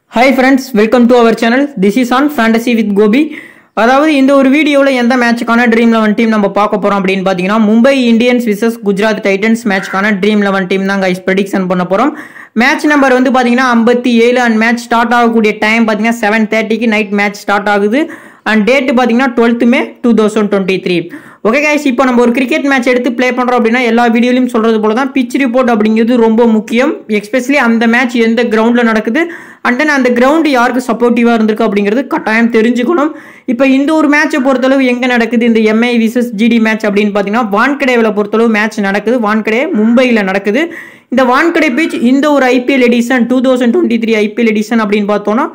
hi friends welcome to our channel this is on fantasy with Gopi அதாவது இந்த ஒரு வீடியோவில் எந்த மேட்சுக்கான ட்ரீம் லெவன் டீம் நம்ம பார்க்க போகிறோம் அப்படின்னு பார்த்தீங்கன்னா Mumbai Indians versus Gujarat Titans மேட்ச்க்கான ட்ரீம் லெவன் டீம் தான் கைஸ் ப்ரெடிக்ஷன் பண்ண போகிறோம் மேட்ச் நம்பர் வந்து பார்த்தீங்கன்னா ஐம்பத்தி ஏழு அண்ட் மேட்ச் ஸ்டார்ட் ஆகக்கூடிய டைம் பார்த்தீங்கன்னா செவன் தேர்ட்டிக்கு நைட் மேட்ச் ஸ்டார்ட் ஆகுது அண்ட் டேட்டு பார்த்தீங்கன்னா twelfth May two thousand twenty three okay guys இப்போ நம்ம ஒரு கிரிக்கெட் மேட்ச் எடுத்து ப்ளே பண்ணுறோம் அப்படின்னா எல்லா வீடியோலையும் சொல்கிறது போல தான் பிச் ரிப்போர்ட் அப்படிங்கிறது ரொம்ப முக்கியம் எஸ்பெஷலி அந்த மேட்ச் எந்த கிரவுண்டில் நடக்குது அண்ட் தென் அந்த கிரவுண்டு யாருக்கு சப்போர்ட்டிவாக இருந்திருக்கு அப்படிங்கிறது கட்டாயம் தெரிஞ்சுக்கணும் இப்போ இந்த ஒரு மேட்சை பொறுத்தளவு எங்கே நடக்குது இந்த எம்ஐ விசஸ் ஜிடி மேட்ச் அப்படின்னு பார்த்தீங்கன்னா வான்கடேவில் பொறுத்தளவு மேட்ச் நடக்குது வான்கடே மும்பையில் நடக்குது இந்த வான்கடை பீச் இந்த ஒரு IPL edition two thousand twenty three IPL edition அப்படின்னு பார்த்தோன்னா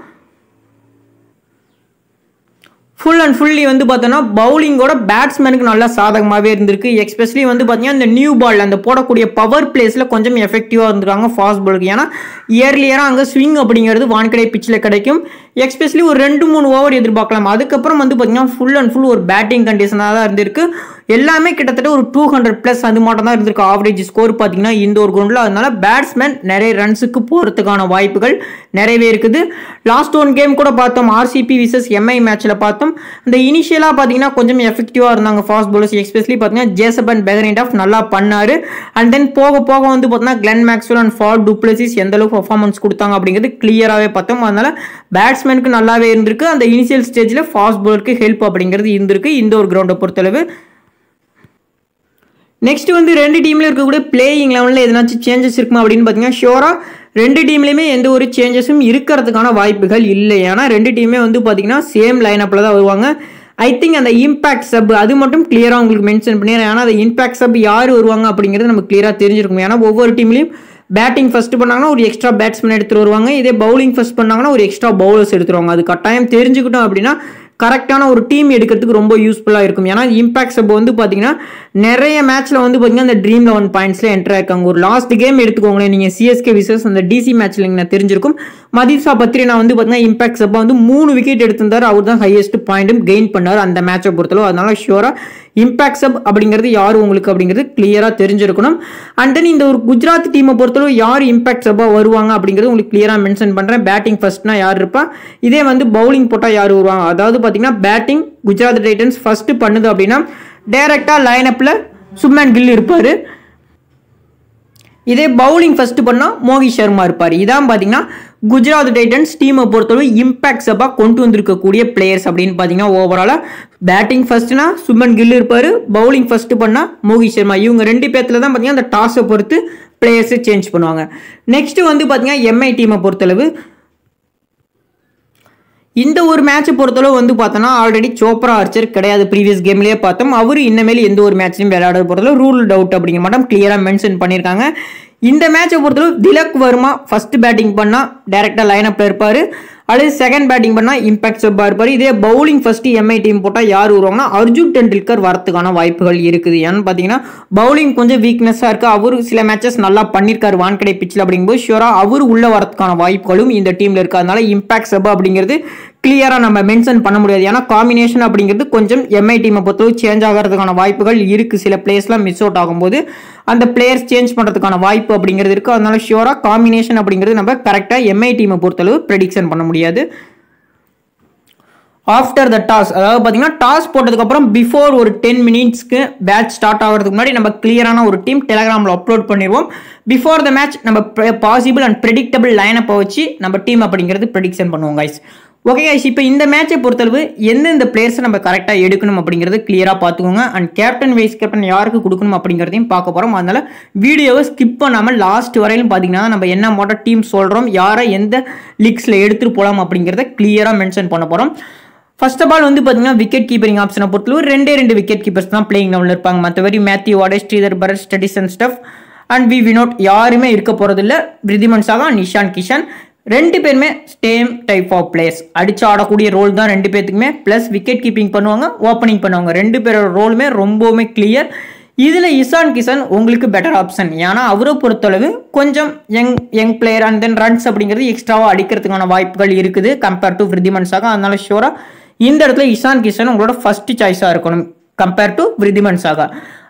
ஃபுல் அண்ட் ஃபுல்லி வந்து பார்த்தோன்னா பவுலிங்கோட பேட்ஸ்மேனுக்கு நல்லா சாதகமாகவே இருந்திருக்கு எஸ்பெஷலி வந்து பார்த்தீங்கன்னா இந்த நியூ பால் அந்த போடக்கூடிய பவர் பிளேஸில் கொஞ்சம் எஃபெக்டிவாக இருந்திருக்காங்க ஃபாஸ்ட் பாலுக்கு ஏன்னா இயர்லியராக அங்கே ஸ்விங் அப்படிங்கிறது வான்கடை பிச்சில் கிடைக்கும் எஸ்பெஷலி ஒரு ரெண்டு மூணு ஓவர் எதிர்பார்க்கலாம் அதுக்கப்புறம் வந்து பார்த்தீங்கன்னா ஃபுல் அண்ட் ஃபுல் ஒரு பேட்டிங் கண்டிஷனாக தான் இருந்திருக்கு எல்லாமே கிட்டத்தட்ட ஒரு டூ ஹண்ட்ரட் ப்ளஸ் அது மட்டும் தான் இருந்திருக்கு ஆவரேஜ் ஸ்கோர் பார்த்தீங்கன்னா இந்த ஒரு கிரவுண்டில் அதனால பேட்ஸ்மேன் நிறைய ரன்ஸுக்கு போகிறதுக்கான வாய்ப்புகள் நிறையவே இருக்குது லாஸ்ட் ஒன் கேம் கூட பார்த்தோம் ஆர்சிபி விசஸ் எம்ஐ மேட்ச்சில் பார்த்தோம் இந்த இனிஷியலாக பார்த்தீங்கன்னா கொஞ்சம் எஃபெக்டிவாக இருந்தாங்க ஃபாஸ்ட் bowlers எஸ்பெஷலி பார்த்தீங்கன்னா ஜேசப் அண்ட் பெகரிண்ட் ஆஃப் நல்லா பண்ணார் அண்ட் தென் போக போக வந்து பார்த்தீங்கன்னா Glenn Maxwell and Faf du Plessis எந்த அளவுக்கு பர்ஃபார்மன்ஸ் கொடுத்தாங்க அப்படிங்கிறது கிளியராகவே பார்த்தோம் அதனால பேட்ஸ்மேனுக்கு நல்லாவே இருந்திருக்கு அந்த இனிஷியல் ஸ்டேஜில் ஃபாஸ்ட் bowlerக்கு ஹெல்ப் அப்படிங்கிறது இருந்திருக்கு இந்த ஒரு கிரவுண்டை பொறுத்தளவு நெக்ஸ்ட் வந்து ரெண்டு டீமில் இருக்கக்கூடிய பிளேயிங் லெவலில் எதனாச்சும் சேஞ்சஸ் இருக்குமா அப்படின்னு பார்த்தீங்கன்னா ஷோராக ரெண்டு டீம்லையுமே எந்த ஒரு சேஞ்சஸும் இருக்கிறதுக்கான வாய்ப்புகள் இல்லை ஏன்னா ரெண்டு டீமே வந்து பார்த்தீங்கன்னா சேம் லைனப்பில் தான் வருவாங்க ஐ திங்க் அந்த இம்பாக்ட் சப் அது மட்டும் கிளியராக உங்களுக்கு மென்ஷன் பண்ணிடுறேன் ஏன்னா அந்த இம்பாக்ட் சப் யார் வருவாங்க அப்படிங்கிறது நமக்கு கிளியராக தெரிஞ்சிருக்கும் ஏன்னா ஒவ்வொரு டீம்லையும் பேட்டிங் ஃபர்ஸ்ட் பண்ணாங்கன்னா ஒரு எக்ஸ்ட்ரா பேட்ஸ்மேன் எடுத்துட்டு வருவாங்க இதே பவுலிங் ஃபர்ஸ்ட் பண்ணாங்கன்னா ஒரு எக்ஸ்ட்ரா பவுலர்ஸ் எடுத்துருவாங்க அது கட்டாயம் தெரிஞ்சுக்கிட்டோம் அப்படின்னா கரெக்டான ஒரு டீம் எடுக்கிறதுக்கு ரொம்ப யூஸ்ஃபுல்லாக இருக்கும் ஏன்னா இம்பாக்ட் சப் வந்து பார்த்தீங்கன்னா நிறைய மேட்ச்சில் வந்து பார்த்தீங்கன்னா அந்த ட்ரீம் லெவன் பாயிண்ட்ஸில் என்ட்ரு ஆயிருக்காங்க ஒரு லாஸ்ட் கேம் எடுத்துக்கோங்களேன் நீங்கள் சிஎஸ்கே விசஸ் அந்த டிசி மேட்ச்சில் நீங்கள் தெரிஞ்சிருக்கும் மதிசா பத்ரி நான் வந்து பார்த்தீங்கன்னா இம்பாக்ட் சப்பா வந்து மூணு விக்கெட் எடுத்திருந்தார் அவர் தான் ஹையஸ்ட் பாயிண்ட்டும் கெயின் பண்ணார் அந்த மேட்சை பொறுத்தளவு அதனால ஷியோராக இம்பாக்ட் சப் அப்படிங்கிறது யார் உங்களுக்கு அப்படிங்கிறது கிளியராக தெரிஞ்சிருக்கணும் அண்ட் தென் இந்த ஒரு குஜராத் டீமை பொறுத்தளவு யார் இம்பாக்ட் சப்பாக வருவாங்க அப்படிங்கிறது உங்களுக்கு கிளியராக மென்ஷன் பண்ணுறேன் பேட்டிங் ஃபர்ஸ்ட்னா யார் இருப்பா இதே வந்து பவுலிங் போட்டால் யார் வருவாங்க அதாவது பார்த்தீங்கன்னா பேட்டிங் குஜராத் டைட்டன்ஸ் ஃபர்ஸ்ட் பண்ணுது அப்படின்னா டைரெக்டாக லைனப்பில் சுப்மேன் கில் இருப்பார் இதே பவுலிங் ஃபர்ஸ்ட் பண்ணால் மோகித் சர்மா இருப்பார் இதான் பார்த்தீங்கன்னா குஜராத் டைட்டன்ஸ் டீமை பொறுத்தளவு இம்பாக்ட் சப்பாக கொண்டு வந்திருக்கக்கூடிய பிளேயர்ஸ் அப்படின்னு பார்த்தீங்கன்னா ஓவராலாக பேட்டிங் ஃபர்ஸ்ட்னா சுமன் கில் இருப்பார் பவுலிங் ஃபர்ஸ்ட் பண்ணால் மோகித் சர்மா இவங்க ரெண்டு பேர்த்தில் தான் பார்த்தீங்கன்னா அந்த டாஸை பொறுத்து பிளேயர்ஸை சேஞ்ச் பண்ணுவாங்க நெக்ஸ்ட் வந்து பார்த்தீங்கன்னா எம்ஐ டீமை பொறுத்தளவு இந்த ஒரு மேட்சை பொறுத்தளவு வந்து பார்த்தோன்னா ஆல்ரெடி சோப்ரா ஆர்ச்சர் கிடையாது ப்ரீவியஸ் கேம்லேயே பார்த்தோம் அவர் இன்னமேல் எந்த ஒரு மேட்ச்லையும் விளையாட பொறுத்தளவு ரூல் டவுட் அப்படிங்கிற மட்டும் கிளியராக மென்ஷன் பண்ணியிருக்காங்க இந்த மேட்சை பொறுத்தளவு திலக் வர்மா ஃபர்ஸ்ட் பேட்டிங் பண்ணால் டேரெக்டாக லைனப்பில் இருப்பார் அடுத்து செகண்ட் பேட்டிங் பண்ணால் இம்பாக்ட் சப்பாக இருப்பார் இதே பவுலிங் ஃபர்ஸ்ட் எம்ஐ டீம் போட்டால் யார் வருவாங்கன்னா அர்ஜுன் டெண்டுல்கர் வரத்துக்கான வாய்ப்புகள் இருக்குது ஏன்னு பார்த்தீங்கன்னா பவுலிங் கொஞ்சம் வீக்னஸாக இருக்குது அவரு சில மேட்சஸ் நல்லா பண்ணியிருக்காரு வான்கடை பிச்சில் அப்படிங்கும்போது ஷியோராக அவர் உள்ள வரதுக்கான வாய்ப்புகளும் இந்த டீமில் இருக்குது அதனால இம்பாக்ட் சப் அப்படிங்கிறது கிளியராக நம்ம மென்ஷன் பண்ண முடியாது ஏன்னா காம்பினேஷன் அப்படிங்கிறது கொஞ்சம் எம்ஐ டீமை பொறுத்தவரை சேஞ்ச் ஆகிறதுக்கான வாய்ப்புகள் இருக்குது சில பிளேஸ்லாம் மிஸ் அவுட் ஆகும்போது அந்த பிளேயர்ஸ் சேஞ்ச் பண்ணுறதுக்கான வாய்ப்பு அப்படிங்கிறது இருக்குது அதனால ஷியோராக காம்பினேஷன் அப்படிங்கிறது நம்ம கரெக்டாக எம்ஐ டீமை பொறுத்தளவு ப்ரெடிக்ஷன் பண்ண முடியாது ஆஃப்டர் த டாஸ் அதாவது பார்த்தீங்கன்னா டாஸ் போட்டதுக்கப்புறம் பிஃபோர் ஒரு டென் மினிட்ஸ்க்கு பேட்ச் ஸ்டார்ட் ஆகிறதுக்கு முன்னாடி நம்ம கிளியரான ஒரு டீம் டெலகிராமில் அப்லோட் பண்ணிடுவோம் பிஃபோர் த மேட்ச் நம்ம பாசிபிள் அண்ட் ப்ரெடிக்டபிள் லைனப்பை வச்சு நம்ம டீம் அப்படிங்கிறது ப்ரெடிக்ஷன் பண்ணுவோம் கைஸ் ஓகே கைஸ் இப்போ இந்த மேட்சை பொறுத்தளவு எந்தெந்த பிளேயர்ஸை நம்ம கரெக்டாக எடுக்கணும் அப்படிங்கிறது கிளியராக பார்த்துக்கோங்க அண்ட் கேப்டன் வைஸ் கேப்டன் யாருக்கு கொடுக்கணும் அப்படிங்கிறதையும் பார்க்க போகிறோம் அதனால வீடியோவை ஸ்கிப் பண்ணாமல் லாஸ்ட் வரையிலும் பார்த்தீங்கன்னா நம்ம என்ன மாட்டோம் டீம் சொல்கிறோம் யாரை எந்த லீக்ஸில் எடுத்துகிட்டு போகலாம் அப்படிங்கிறத கிளியராக மென்ஷன் பண்ண போகிறோம் ஃபர்ஸ்ட் ஆஃப் ஆல் வந்து பார்த்தீங்கன்னா விக்கெட் கீப்பரிங் ஆப்ஷனை பொறுத்தளவு ரெண்டே ரெண்டு விக்கெட் கீப்பர்ஸ் தான் பிளேயிங் லெவலில் இருப்பாங்க மற்றபடி மேத்யூ வாடே ஸ்ரீதர் பரத் ஸ்டடிஸ் அண்ட் ஸ்டஃப் அண்ட் வி வினோட் யாருமே இருக்க போகிறதில்ல விருதிமன் சாகா நிஷான் கிஷன் ரெண்டு பேருமே சேம் டைப் ஆஃப் பிளேயர்ஸ் அடிச்சு ஆடக்கூடிய ரோல் தான் ரெண்டு பேர்த்துக்குமே ப்ளஸ் விக்கெட் கீப்பிங் பண்ணுவாங்க ஓப்பனிங் பண்ணுவாங்க ரெண்டு பேரோட ரோலுமே ரொம்பவுமே கிளியர் இதில் இசான் கிஷன் உங்களுக்கு பெட்டர் ஆப்ஷன் ஏன்னா அவரை பொறுத்தளவு கொஞ்சம் young young player and then runs அப்படிங்கிறது எக்ஸ்ட்ராவாக அடிக்கிறதுக்கான வாய்ப்புகள் இருக்குது கம்பேர் டு விருதிமன் சாகா அதனால ஷோராக இந்த இடத்துல இசான் கிஷன் உங்களோட ஃபர்ஸ்ட் சாய்ஸாக இருக்கணும் compare to Wriddhiman Saha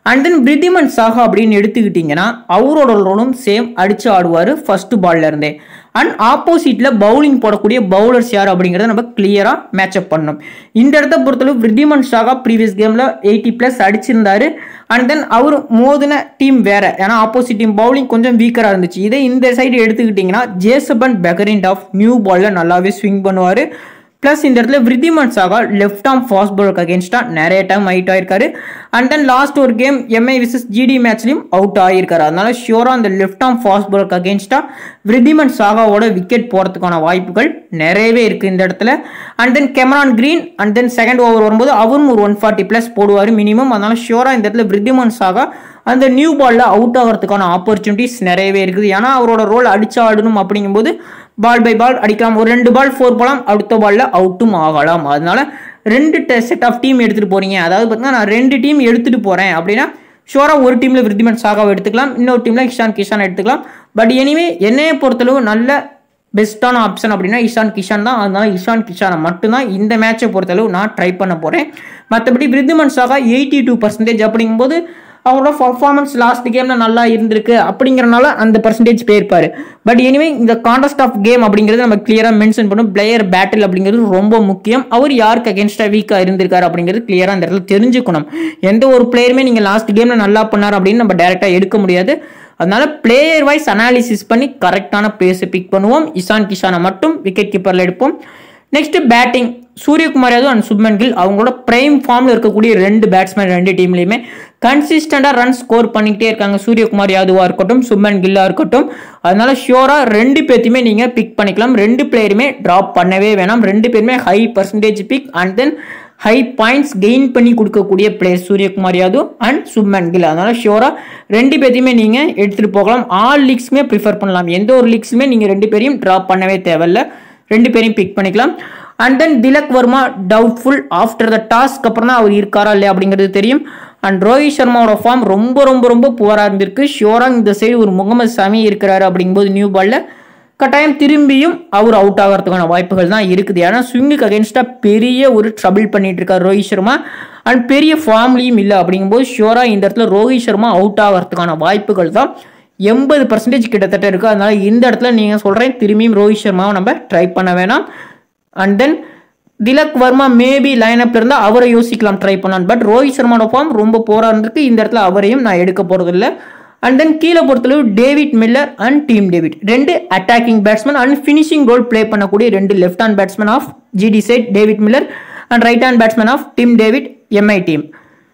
and then Wriddhiman Saha அப்படின்னு எடுத்துக்கிட்டிங்கன்னா அவரோட ரோலும் சேம் அடிச்சு ஆடுவார் ஃபர்ஸ்ட் பால்ல இருந்தே அண்ட் ஆப்போசிட்ல பவுலிங் போடக்கூடிய பவுலர்ஸ் யார் அப்படிங்கிறத நம்ம கிளியரா மேட்சப் பண்ணணும் இந்த இடத்த பொறுத்தளவு விருத்திமன் ஷாகா ப்ரீவியஸ் கேம்ல எயிட்டி பிளஸ் அடிச்சிருந்தாரு அண்ட் தென் அவர் மோதின டீம் வேற ஏன்னா ஆப்போசிட் டீம் பவுலிங் கொஞ்சம் வீக்கராக இருந்துச்சு இதே இந்த சைடு எடுத்துக்கிட்டிங்கன்னா ஜேசபன் பெகரிண்ட் ஆஃப் நியூ பால்ல நல்லாவே ஸ்விங் பண்ணுவார் ப்ளஸ் இந்த இடத்துல விருத்திமன் சாகா லெஃப்ட் ஆம் ஃபாஸ்ட் பாலுக்கு அகேன்ஸ்டாக நிறைய டைம் அவுட் ஆயிருக்காரு அண்ட் தென் லாஸ்ட் ஒரு கேம் எம்ஐ விசஸ் ஜிடி மேட்ச்லையும் அவுட் ஆகியிருக்காரு அதனால ஷியோராக அந்த லெஃப்ட் ஆம் ஃபாஸ்ட் பாலுக்கு அகேன்ஸ்டாக விருத்திமன் சாகாவோட விக்கெட் போகிறதுக்கான வாய்ப்புகள் நிறையவே இருக்குது இந்த இடத்துல and then Cameron Green and then second over வரும்போது அவரும் ஒரு ஒன் ஃபார்ட்டி ப்ளஸ் போடுவார் மினிமம் அதனால ஷியோராக இந்த இடத்துல விருத்திமன் சாகா அந்த நியூ பாலில் அவுட் ஆகிறதுக்கான ஆப்பர்ச்சுனிட்டிஸ் நிறையவே இருக்குது ஏன்னா அவரோட ரோல் அடிச்சு ஆடணும் அப்படிங்கும்போது பால் பை பால் அடிக்கலாம் ஒரு ரெண்டு பால் ஃபோர் போகலாம் அடுத்த பாலில் அவுட்டும் ஆகலாம் அதனால ரெண்டு செட் ஆஃப் டீம் எடுத்துகிட்டு போகிறீங்க அதாவது பார்த்தீங்கன்னா நான் ரெண்டு டீம் எடுத்துகிட்டு போகிறேன் அப்படின்னா ஷோராக ஒரு டீமில் விருத்திமன் சாகாவை எடுத்துக்கலாம் இன்னொரு டீமில் கிஷான் கிஷான் எடுத்துக்கலாம் பட் எனிவே என்னையை பொறுத்தளவு நல்ல பெஸ்ட்டான ஆப்ஷன் அப்படின்னா இஷான் கிஷான் தான் அதனால இஷான் கிஷானை மட்டும்தான் இந்த மேட்சை பொறுத்தளவு நான் ட்ரை பண்ண போகிறேன் மற்றபடி Wriddhiman Saha eighty two percentage அப்படிங்கும்போது அவரோட பர்ஃபார்மன்ஸ் லாஸ்ட் கேமில் நல்லா இருந்திருக்கு அப்படிங்கிறனால அந்த பர்சன்டேஜ் போயிருப்பாரு பட் எனிவே இந்த கான்டெஸ்ட் ஆஃப் கேம் அப்படிங்கிறது நம்ம கிளியராக மென்ஷன் பண்ணும் பிளேயர் பேட்டில் அப்படிங்கிறது ரொம்ப முக்கியம் அவர் யாருக்கு அகேன்ஸ்டாக வீக்காக இருந்திருக்காரு அப்படிங்கிறது கிளியராக அந்த இடத்துல தெரிஞ்சுக்கணும் எந்த ஒரு பிளேயருமே நீங்கள் லாஸ்ட் கேமில் நல்லா பண்ணார் அப்படின்னு நம்ம டேரெக்டாக எடுக்க முடியாது அதனால பிளேயர் வைஸ் அனாலிசிஸ் பண்ணி கரெக்டான பிளேஸை பிக் பண்ணுவோம் இசான் கிஷானை மட்டும் விக்கெட் கீப்பரில் எடுப்போம் next batting Suryakumar Yadav and Shubman Gill அவங்களோட பிரைம் ஃபார்மில் இருக்கக்கூடிய ரெண்டு பேட்ஸ்மேன் ரெண்டு டீம்லையுமே கன்சிஸ்டண்டாக ரன் ஸ்கோர் பண்ணிக்கிட்டே இருக்காங்க சூரியகுமார் யாதவாக இருக்கட்டும் சுப்மன் கில்லாக இருக்கட்டும் அதனால ஷியோராக ரெண்டு பேர்த்தையுமே நீங்கள் பிக் பண்ணிக்கலாம் ரெண்டு பிளேயருமே ட்ராப் பண்ணவே வேணாம் ரெண்டு பேருமே high percentage pick and then high points gain பண்ணி கொடுக்கக்கூடிய பிளேயர் சூரியகுமார் யாதவ் அண்ட் சுப்மன் கில் அதனால ஷியோராக ரெண்டு பேர்த்தையுமே நீங்கள் எடுத்துகிட்டு போகலாம் ஆல் லீக்ஸுமே ப்ரிஃபர் பண்ணலாம் எந்த ஒரு லீக்ஸுமே நீங்கள் ரெண்டு பேரையும் ட்ராப் பண்ணவே தேவையில்ல ரெண்டு பேரையும் பிக் பண்ணிக்கலாம் and then Tilak Varma doubtful after the toss அப்புறம் தான் அவர் இருக்காரா இல்லையா அப்படிங்கிறது தெரியும் அண்ட் ரோஹித் சர்மாவோட ஃபார்ம் ரொம்ப ரொம்ப ரொம்ப புவராக இருந்திருக்கு ஷியோராக இந்த சைடு ஒரு முகமது சமி இருக்கிறாரு அப்படிங்கும்போது நியூ பாலில் கட்டாயம் திரும்பியும் அவர் அவுட் ஆகிறதுக்கான வாய்ப்புகள் தான் இருக்குது ஏன்னா ஸ்விங்குக்கு அகேன்ஸ்டாக பெரிய ஒரு ட்ரபிள் பண்ணிட்டு இருக்கார் ரோஹித் சர்மா அண்ட் பெரிய ஃபார்ம்லையும் இல்லை அப்படிங்கும்போது ஷியோராக இந்த இடத்துல ரோஹித் சர்மா அவுட் ஆகிறதுக்கான வாய்ப்புகள் தான் எண்பது பர்சன்டேஜ் கிட்டத்தட்ட இருக்குது அதனால இந்த இடத்துல நீங்கள் சொல்கிறேன் திரும்பியும் ரோஹித் சர்மாவை நம்ம ட்ரை பண்ண வேணாம் and then Tilak Varma maybe லைனப்ல இருந்தால் அவரை யோசிக்கலாம் ட்ரை பண்ணலாம் பட் ரோஹித் சர்மாவோட ஃபார்ம் ரொம்ப போரா இருந்திருக்கு இந்த இடத்துல அவரையும் நான் எடுக்க போகிறது இல்லை அண்ட் தென் கீழே பொறுத்தளவு David Miller and Tim David ரெண்டு attacking batsman and finishing role play பண்ணக்கூடிய ரெண்டு left hand batsman of GT side David Miller and right hand batsman of Tim David MI team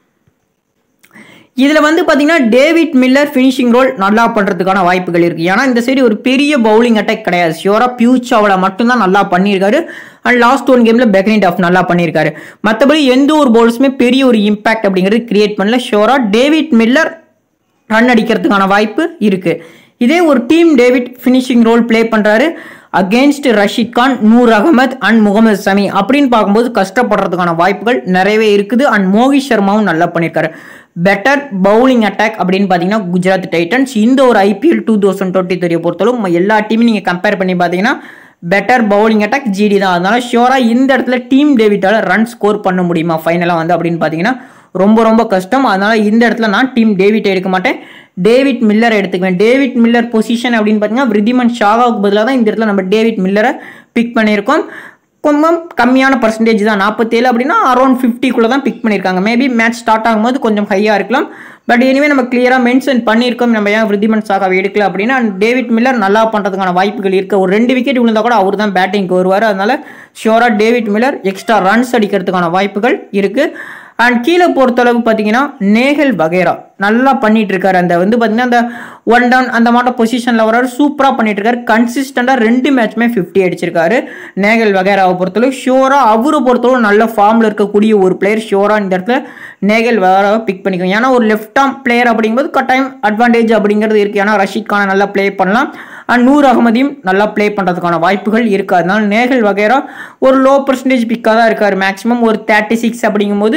இதில் வந்து பார்த்தீங்கன்னா டேவிட் மில்லர் ஃபினிஷிங் ரோல் நல்லா பண்ணுறதுக்கான வாய்ப்புகள் இருக்குது ஏன்னா இந்த சைடு ஒரு பெரிய பவுலிங் அட்டாக் கிடையாது ஷியோராக பியூச் அவளை மட்டும்தான் நல்லா பண்ணியிருக்காரு அண்ட் லாஸ்ட் ஒன் கேமில் பெக்னிட் ஆஃப் நல்லா பண்ணியிருக்காரு மற்றபடி எந்த ஒரு பவுல்ஸுமே பெரிய ஒரு இம்பாக்ட் அப்படிங்கிறது கிரியேட் பண்ணல ஷியோராக டேவிட் மில்லர் ரன் அடிக்கிறதுக்கான வாய்ப்பு இருக்குது இதே ஒரு Tim David finishing role play பண்ணுறாரு அகேன்ஸ்ட் ரஷீத் கான் நூர் அகமது அண்ட் முகமது சமி அப்படின்னு பார்க்கும்போது கஷ்டப்படுறதுக்கான வாய்ப்புகள் நிறையவே இருக்குது அண்ட் மோகித் சர்மாவும் நல்லா பண்ணியிருக்காரு பெட்டர் பவுலிங் அட்டாக் அப்படின்னு பார்த்தீங்கன்னா குஜராத் டைட்டன்ஸ் இந்த ஒரு IPL two thousand twenty three பொறுத்தளவு எல்லா டீமும் நீங்கள் கம்பேர் பண்ணி பார்த்தீங்கன்னா பெட்டர் பவுலிங் அட்டாக் ஜிடி தான் அதனால ஷியோராக இந்த இடத்துல டீம் டேவிட்டால் ரன் ஸ்கோர் பண்ண முடியுமா ஃபைனலாக வந்து அப்படின்னு பார்த்தீங்கன்னா ரொம்ப ரொம்ப கஷ்டம் அதனால இந்த இடத்துல நான் டீம் டேவிட் எடுக்க மாட்டேன் டேவிட் மில்லர் எடுத்துக்குவேன் டேவிட் மில்லர் பொசிஷன் அப்படின்னு பார்த்தீங்கன்னா விருதிமன் ஷாகாவுக்கு பதிலாக தான் இந்த இடத்துல நம்ம டேவிட் மில்லரை பிக் பண்ணியிருக்கோம் கொஞ்சம் கம்மியான பர்சன்டேஜ் தான் நாற்பத்தேழு அப்படின்னா அரௌண்ட் ஃபிஃப்டிக்குள்ளே தான் பிக் பண்ணியிருக்காங்க மேபி மேட்ச் ஸ்டார்ட் ஆகும்போது கொஞ்சம் ஹையாக இருக்கலாம் பட் எனிவே நம்ம கிளியராக மென்ஷன் பண்ணியிருக்கோம் நம்ம ஏன் விருதிமன் சாகாவை எடுக்கல அப்படின்னா டேவிட் மில்லர் நல்லா பண்ணுறதுக்கான வாய்ப்புகள் இருக்குது ஒரு ரெண்டு விக்கெட் விழுந்தா கூட அவர் தான் பேட்டிங்க்கு வருவார் அதனால ஷியோராக டேவிட் மில்லர் எக்ஸ்ட்ரா ரன்ஸ் அடிக்கிறதுக்கான வாய்ப்புகள் இருக்குது அண்ட் கீழே பொறுத்தளவு பார்த்தீங்கன்னா நேகல் வகேரா நல்லா பண்ணிட்டு இருக்காரு அந்த வந்து பார்த்தீங்கன்னா அந்த ஒன் டவுன் அந்த மாட்ட பொசிஷனில் வராரு சூப்பராக பண்ணிட்டு இருக்காரு கன்சிஸ்டண்டாக ரெண்டு மேட்ச்மே ஃபிஃப்டி அடிச்சிருக்காரு நேகல் வகேராவை பொறுத்தளவு ஷியோராக அவரை பொறுத்தளவு நல்ல ஃபார்மில் இருக்கக்கூடிய ஒரு பிளேயர் ஷியோராக இந்த இடத்துல நேகல் வகேராவை பிக் பண்ணிக்கும் ஏன்னா ஒரு லெஃப்ட் ஆம் பிளேயர் அப்படிங்கும்போது கட்டாயம் அட்வான்டேஜ் அப்படிங்கிறது இருக்குது ஏன்னா ரஷீத் கானை நல்லா ப்ளே பண்ணலாம் அண்ட் நூர் அகமதியும் நல்லா ப்ளே பண்ணுறதுக்கான வாய்ப்புகள் இருக்குது அதனால நேகல் வகேரா ஒரு லோ பர்சன்டேஜ் பிக்காக தான் இருக்கார் மேக்ஸிமம் ஒரு தேர்ட்டி சிக்ஸ் அப்படிங்கும்போது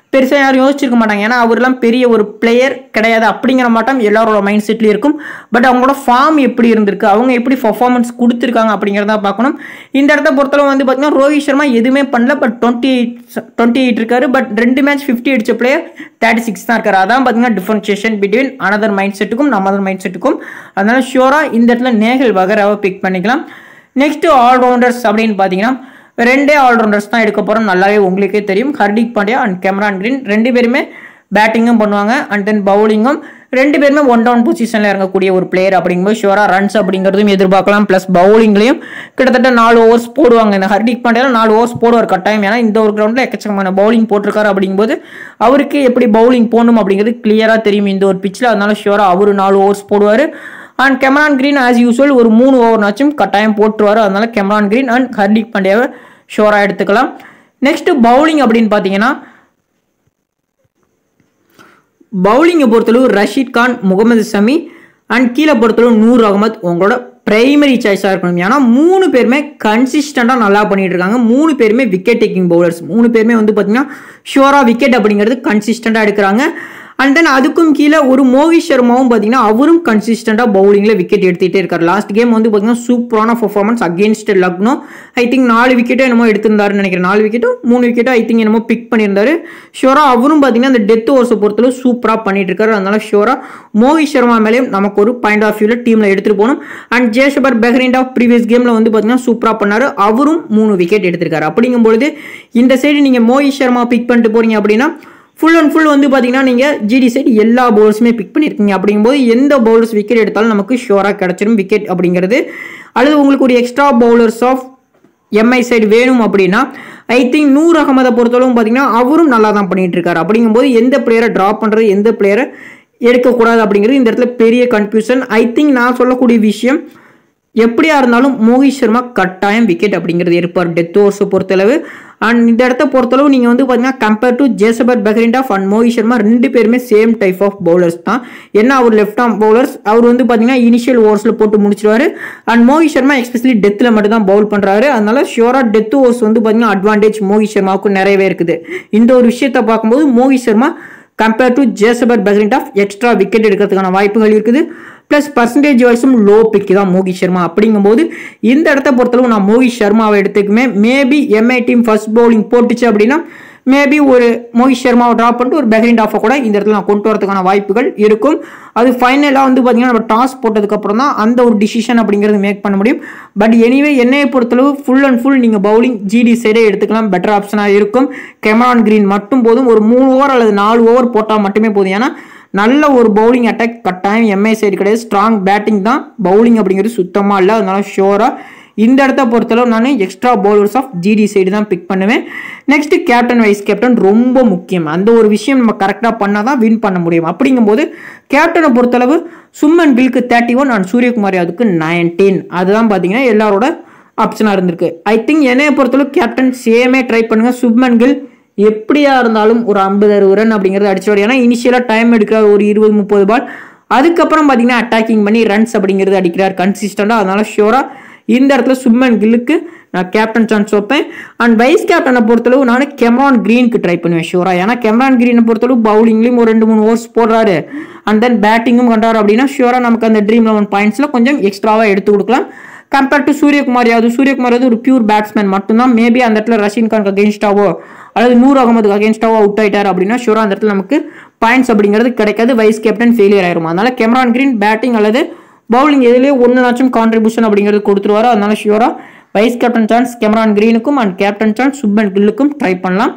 பெருசாக யாரும் யோசிச்சிருக்க மாட்டாங்க ஏன்னா அவர்லாம் பெரிய ஒரு பிளேயர் கிடையாது அப்படிங்கிற மாட்டம் எல்லாரோட மைண்ட் செட்லேயும் இருக்கும் பட் அவங்களோட ஃபார்ம் எப்படி இருந்திருக்கு அவங்க எப்படி பர்ஃபார்மன்ஸ் கொடுத்துருக்காங்க அப்படிங்கிறத பார்க்கணும் இந்த இடத்த பொறுத்தளவு வந்து பார்த்தீங்கன்னா ரோஹித் சர்மா எதுவுமே பண்ணல but twenty eight twenty eight இருக்காரு பட் ரெண்டு மேட்ச் ஃபிஃப்டி அடிச்ச பிளேயர் தேர்ட்டி சிக்ஸ் தான் இருக்காரு அதான் பார்த்தீங்கன்னா டிஃபரன்ஷியேஷன் பிட்வீன் அனதர் மைண்ட் செட்டுக்கும் நமதர் மைண்ட் செட்டுக்கும் அதனால ஷியோராக இந்த இடத்துல நேகல் வகராவை பிக் பண்ணிக்கலாம் நெக்ஸ்ட் ஆல்ரவுண்டர்ஸ் அப்படின்னு பார்த்தீங்கன்னா ரெண்டே ஆல்ரவுண்டர்ஸ் தான் எடுக்க போகிறோம் நல்லாவே உங்களுக்கே தெரியும் Hardik Pandya and Cameron Green ரெண்டு பேருமே பேட்டிங்கும் பண்ணுவாங்க அண்ட் தென் பவுலிங்கும் ரெண்டு பேருமே ஒன் டவுன் பொசிஷனில் இறங்கக்கூடிய ஒரு பிளேயர் அப்படிங்கும்போது ஷுவராக ரன்ஸ் அப்படிங்கிறதும் எதிர்பார்க்கலாம் ப்ளஸ் பவுலிங்லையும் கிட்டத்தட்ட நாலு ஓவர்ஸ் போடுவாங்க இந்த ஹர்திக் பாண்டியாவில் நாலு ஓவர்ஸ் போடுவார் கட்டாயம் ஏன்னா இந்த ஒரு கிரவுண்டில் எக்கச்சக்கமான பவுலிங் போட்டிருக்காரு அப்படிங்கும்போது அவருக்கு எப்படி பவுலிங் போடணும் அப்படிங்கிறது கிளியராக தெரியும் இந்த ஒரு பிச்சில் அதனால ஷுவராக அவர் நாலு ஓவர்ஸ் போடுவார் and Cameron Green as usual ஒரு மூணு ஓவர்னாச்சும் கட்டாயம் போட்டுருவார் அதனால கெமரான் கிரீன் அண்ட் ஹர்திக் பாண்டியாவை ஷோராக எடுத்துக்கலாம் நெக்ஸ்ட் பவுலிங் அப்படின்னு பார்த்தீங்கன்னா பவுலிங்கை பொறுத்தளவு ரஷீத் கான் முகமது சமி அண்ட் கீழே பொறுத்தளவு நூர் அகமத் உங்களோட பிரைமரி சாய்ஸாக இருக்கணும் ஏன்னா மூணு பேருமே கன்சிஸ்டண்டாக நல்லா பண்ணிட்டு இருக்காங்க மூணு பேருமே விக்கெட் டேக்கிங் பவுலர்ஸ் மூணு பேருமே வந்து பார்த்தீங்கன்னா ஷுவராக விக்கெட் அப்படிங்கிறது கன்சிஸ்டண்டாக எடுக்கிறாங்க அண்ட் தென் அதுக்கும் கீழே ஒரு மோகித் சர்மாவும் பார்த்தீங்கன்னா அவரும் கன்சிஸ்டண்டாக பவுலிங்கில் விக்கெட் எடுத்துகிட்டே இருக்கார் லாஸ்ட் கேம் வந்து பார்த்தீங்கன்னா சூப்பரான performance against Lucknow I think நாலு விக்கெட்டோ என்னமோ எடுத்திருந்தாருன்னு நினைக்கிறேன் நாலு விக்கெட்டோ மூணு விக்கெட்டோ ஐ திங்க் என்னமோ பிக் பண்ணியிருந்தாரு ஷோராக அவரும் பார்த்தீங்கன்னா அந்த டெத் ஓவர்ஸை பொறுத்தளவு சூப்பராக பண்ணிட்டு இருக்காரு அதனால ஷோராக மோகித் சர்மா மேலேயும் நமக்கு ஒரு பாயிண்ட் ஆஃப் வியூவில் டீமில் எடுத்துகிட்டு போகணும் அண்ட் ஜேஷபர் பெஹ்ரிண்ட் ஆஃப் ப்ரீவியஸ் கேமில் வந்து பார்த்தீங்கன்னா சூப்பராக பண்ணார் அவரும் மூணு விக்கெட் எடுத்திருக்காரு அப்படிங்கும்பொழுது இந்த சைடு நீங்கள் மோகித் சர்மா பிக் பண்ணிட்டு போறீங்க அப்படின்னா ஃபுல் அண்ட் ஃபுல் வந்து பார்த்தீங்கன்னா நீங்கள் ஜிடி சைடு எல்லா பவுலர்ஸுமே பிக் பண்ணியிருக்கீங்க அப்படிங்கும்போது எந்த பவுலர்ஸ் விக்கெட் எடுத்தாலும் நமக்கு ஷோராக கிடச்சிரும் விக்கெட் அப்படிங்கிறது அல்லது உங்களுக்கு ஒரு extra bowlers of MI side வேணும் அப்படின்னா ஐ திங்க் நூர் அகமதை பொறுத்தளவும் பார்த்தீங்கன்னா அவரும் நல்லா தான் பண்ணிட்டு இருக்காரு அப்படிங்கும்போது எந்த பிளேயரை ட்ராப் பண்ணுறது எந்த பிளேயரை எடுக்கக்கூடாது அப்படிங்கிறது இந்த இடத்துல பெரிய கன்ஃபியூஷன் ஐ திங்க் நான் சொல்லக்கூடிய விஷயம் எப்படியா இருந்தாலும் மோகித் சர்மா கட்டாயம் விக்கெட் அப்படிங்கிறது இருப்பார் டெத் ஓவர்ஸை பொறுத்தளவு அண்ட் இந்த இடத்த பொறுத்தளவு நீங்கள் வந்து பார்த்தீங்கன்னா கம்பேர் டு ஜேசபர் பெஹரிண்ட் அண்ட் மோகித் சர்மா ரெண்டு பேருமே சேம் டைப் ஆஃப் பவுலர்ஸ் தான் என்ன அவர் லெஃப்ட் ஆம் பவுலர்ஸ் அவர் வந்து பார்த்தீங்கன்னா இனிஷியல் ஓவர்ஸில் போட்டு முடிச்சிருவாரு அண்ட் மோகித் சர்மா எஸ்பெஷலி டெத்தில் மட்டும் தான் பவுல் பண்ணுறாரு அதனால ஷியோராக டெத் ஓவர்ஸ் வந்து பார்த்தீங்கன்னா அட்வான்டேஜ் மோகித் சர்மாவுக்கு நிறையவே இருக்குது இந்த ஒரு விஷயத்தை பார்க்கும்போது மோகித் சர்மா கம்பேர் டு ஜேசபர் பெஹரிண்ட் ஆஃப் எக்ஸ்ட்ரா விக்கெட் எடுக்கிறதுக்கான வாய்ப்புகள் இருக்குது ப்ளஸ் பர்சன்டேஜ் வைஸும் லோ பிக் தான் மோகித் சர்மா அப்படிங்கும்போது இந்த இடத்த பொறுத்தளவு நான் மோகித் சர்மாவை எடுத்துக்குமே maybe MI team first bowling போட்டுச்சு அப்படின்னா மேபி ஒரு மோகித் சர்மாவை ட்ராப் பண்ணிட்டு ஒரு பெஹரிண்ட் ஆஃபை கூட இந்த இடத்துல நான் கொண்டு வரதுக்கான வாய்ப்புகள் இருக்கும் அது ஃபைனலாக வந்து பார்த்தீங்கன்னா நம்ம டாஸ் போட்டதுக்கப்புறம் தான் அந்த ஒரு டிசிஷன் அப்படிங்கிறது மேக் பண்ண முடியும் பட் எனிவே என்னையை பொறுத்தளவு ஃபுல் அண்ட் ஃபுல் நீங்கள் பவுலிங் ஜிடி சைடே எடுத்துக்கலாம் பெட்டர் ஆப்ஷனாக இருக்கும் கெமரான் கிரீன் மட்டும் போதும் ஒரு மூணு ஓவர் அல்லது நாலு ஓவர் போட்டால் மட்டுமே போதும் ஏன்னா நல்ல ஒரு பவுலிங் அட்டாக் கட்டாயம் எம்ஐ சைடு கிடையாது ஸ்ட்ராங் பேட்டிங் தான் பவுலிங் அப்படிங்கிறது சுத்தமாக இல்லை அதனால ஷோராக இந்த இடத்த பொறுத்தளவு நான் extra bowlers of GT side தான் பிக் பண்ணுவேன் நெக்ஸ்ட் கேப்டன் வைஸ் கேப்டன் ரொம்ப முக்கியம் அந்த ஒரு விஷயம் நம்ம கரெக்டாக பண்ணால் தான் வின் பண்ண முடியும் அப்படிங்கும்போது கேப்டனை பொறுத்தளவு சும்மன் கில்க்கு தேர்ட்டி ஒன் அண்ட் சூரியகுமார் யாதுக்கு நைன்டீன் அதுதான் பார்த்தீங்கன்னா எல்லாரோட ஆப்ஷனாக இருந்திருக்கு ஐ திங்க் என்னைய பொறுத்தளவு கேப்டன் சேமே ட்ரை பண்ணுங்க சுப்மன் கில் எப்படியா இருந்தாலும் ஒரு ஐம்பது அறுபது ரன் அப்படிங்கிறது அடிச்சிடும் ஏன்னா இனிஷியலாக டைம் எடுக்கிறார் ஒரு இருபது முப்பது பால் அதுக்கப்புறம் பார்த்தீங்கன்னா அட்டாக்கிங் பண்ணி ரன்ஸ் அப்படிங்கிறது அடிக்கிறார் கன்சிஸ்டண்டாக அதனால ஷியோராக இந்த இடத்துல சுப்மன் கில்லுக்கு நான் கேப்டன் சான்ஸ் வைப்பேன் அண்ட் வைஸ் கேப்டனை பொறுத்தளவு நான் கெம்ரான் கிரீனுக்கு ட்ரை பண்ணுவேன் ஷூரா ஏன்னா கெம்ரான் கிரீனை பொறுத்தளவு பவுலிங்லேயும் ஒரு ரெண்டு மூணு ஓவர்ஸ் போடுறாரு அண்ட் தென் பேட்டிங்கும் பண்ணுறாரு அப்படின்னா ஷூரா நமக்கு அந்த ட்ரீம் லெவன் பாயிண்ட்ஸில் கொஞ்சம் எக்ஸ்ட்ராவாக எடுத்து கொடுக்கலாம் கம்பேர் டு சூரியகுமார் யாதவ் சூரியகுமார் யாதவ் ஒரு பியூர் பேட்ஸ்மேன் மட்டும்தான் மேபி அந்த இடத்துல ரஷீன் கான்க்கு அகேன்ஸ்டாவோ அல்லது நூர் அகமதுக்கு அகேன்ஸ்டாவோ அவுட் ஆயிட்டார் அப்படின்னா ஷூரா அந்த இடத்துல நமக்கு பாயிண்ட்ஸ் அப்படிங்கிறது கிடைக்காது வைஸ் கேப்டன் ஃபெயிலியர் ஆயிரும் அதனால கெம்ரான் கிரீன் பேட்டிங் அல்லது பவுலிங் எதுலேயே ஒன்றுனாச்சும் கான்ட்ரிபியூஷன் அப்படிங்கிறது கொடுத்துருவாரு அதனால ஷியோரா வைஸ் கேப்டன் சான்ஸ் கெமரான் கிரீனுக்கும் அண்ட் கேப்டன் சான்ஸ் சுப்மன் கில்லுக்கும் ட்ரை பண்ணலாம்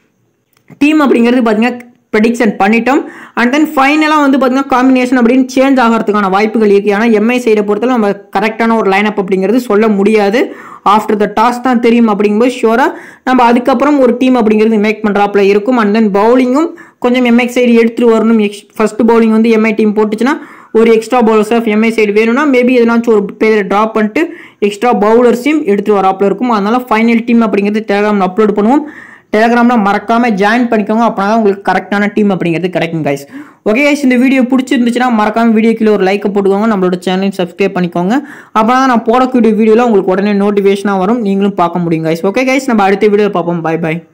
டீம் அப்படிங்கிறது பார்த்தீங்கன்னா ப்ரெடிக்ஷன் பண்ணிட்டோம் அண்ட் தென் ஃபைனலாக வந்து பார்த்தீங்கன்னா காம்பினேஷன் அப்படின்னு சேஞ்ச் ஆகிறதுக்கான வாய்ப்புகள் இருக்குது ஏன்னா எம்ஐ சைடை பொறுத்தவரை நம்ம கரெக்டான ஒரு லைனப் அப்படிங்கிறது சொல்ல முடியாது ஆஃப்டர் த டாஸ் தான் தெரியும் அப்படிங்கும்போது ஷுவராக நம்ம அதுக்கப்புறம் ஒரு டீம் அப்படிங்கிறது மேக் பண்ணுறாப்புல இருக்கும் அண்ட் தென் பவுலிங்கும் கொஞ்சம் எம்ஐ சைடு எடுத்துகிட்டு வரணும் எக்ஸ் ஃபர்ஸ்ட் பவுலிங் வந்து எம்ஐ டீம் போட்டுச்சுன்னா ஒரு extra bowlers of MI side வேணும்னா மேபி எதனாச்சும் ஒரு பேரை ட்ராப் பண்ணிட்டு எக்ஸ்ட்ரா பவுலர்ஸையும் எடுத்துகிட்டு வராப்புல இருக்கும் அதனால ஃபைனல் டீம் அப்படிங்கிறது டெலகிராமில் அப்லோட் பண்ணுவோம் டெலகிராமில் மறக்காமல் ஜாயின் பண்ணிக்கோங்க அப்படின்னா தான் உங்களுக்கு கரெக்டான டீம் அப்படிங்கிறது கிடைக்கும் கைஸ் ஓகே கைஸ் இந்த வீடியோ பிடிச்சிருந்துச்சுன்னா மறக்காம வீடியோ கீழே ஒரு லைக்கை போட்டுக்கோங்க நம்மளோட சேனலையும் சப்ஸ்கிரைப் பண்ணிக்கோங்க அப்போ தான் நான் போடக்கூடிய வீடியோவில் உங்களுக்கு உடனே நோட்டிஃபிகேஷனாக வரும் நீங்களும் பார்க்க முடியும் கைஸ் ஓகே கைஸ் நம்ம அடுத்த வீடியோ பார்ப்போம் பை பை